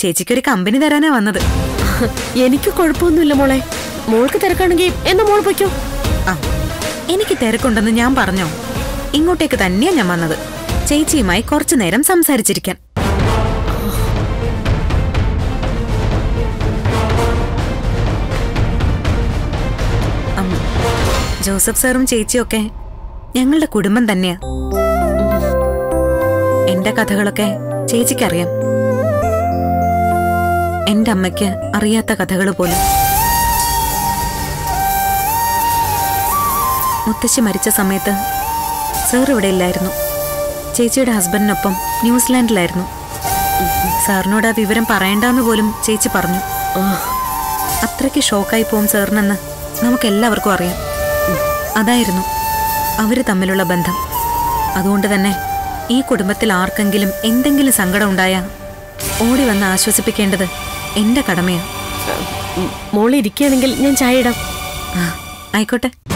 ചേച്ചിക്ക് ഒരു കമ്പനി തരാനാ വന്നത് എനിക്ക് കുഴപ്പമൊന്നുമില്ല മോളെ മോൾക്ക് തിരക്കാണെങ്കിൽ എന്നാ മോൾ പൊയ്ക്കോ ആ എനിക്ക് തിരക്കുണ്ടെന്ന് ഞാൻ പറഞ്ഞോ ഇങ്ങോട്ടേക്ക് തന്നെയാ ഞാൻ വന്നത് ചേച്ചിയുമായി കുറച്ചു നേരം സംസാരിച്ചിരിക്കാൻ അം, ജോസഫ് സാറും ചേച്ചിയൊക്കെ ഞങ്ങളുടെ കുടുംബം തന്നെയാ എന്റെ കഥകളൊക്കെ ചേച്ചിക്കറിയാം എന്റെ അമ്മയ്ക്ക് അറിയാത്ത കഥകൾ പോലും മുത്തശ്ശി മരിച്ച സമയത്ത് സാർ ഇവിടെ ഇല്ലായിരുന്നു ചേച്ചിയുടെ ഹസ്ബൻഡിനൊപ്പം ന്യൂസിലാൻഡിലായിരുന്നു സാറിനോട് ആ വിവരം പറയണ്ടെന്ന് പോലും ചേച്ചി പറഞ്ഞു അത്രയ്ക്ക് ഷോക്കായി പോവും സാറിനെന്ന് നമുക്കെല്ലാവർക്കും അറിയാം അതായിരുന്നു അവര് തമ്മിലുള്ള ബന്ധം അതുകൊണ്ട് തന്നെ ഈ കുടുംബത്തിൽ ആർക്കെങ്കിലും എന്തെങ്കിലും സങ്കടം ഉണ്ടായാ ഓടി വന്ന് ആശ്വസിപ്പിക്കേണ്ടത് എന്റെ കടമയാണ് മോൾ ഇരിക്കുകയാണെങ്കിൽ ഞാൻ ചായ ഇടാം ആ, ആയിക്കോട്ടെ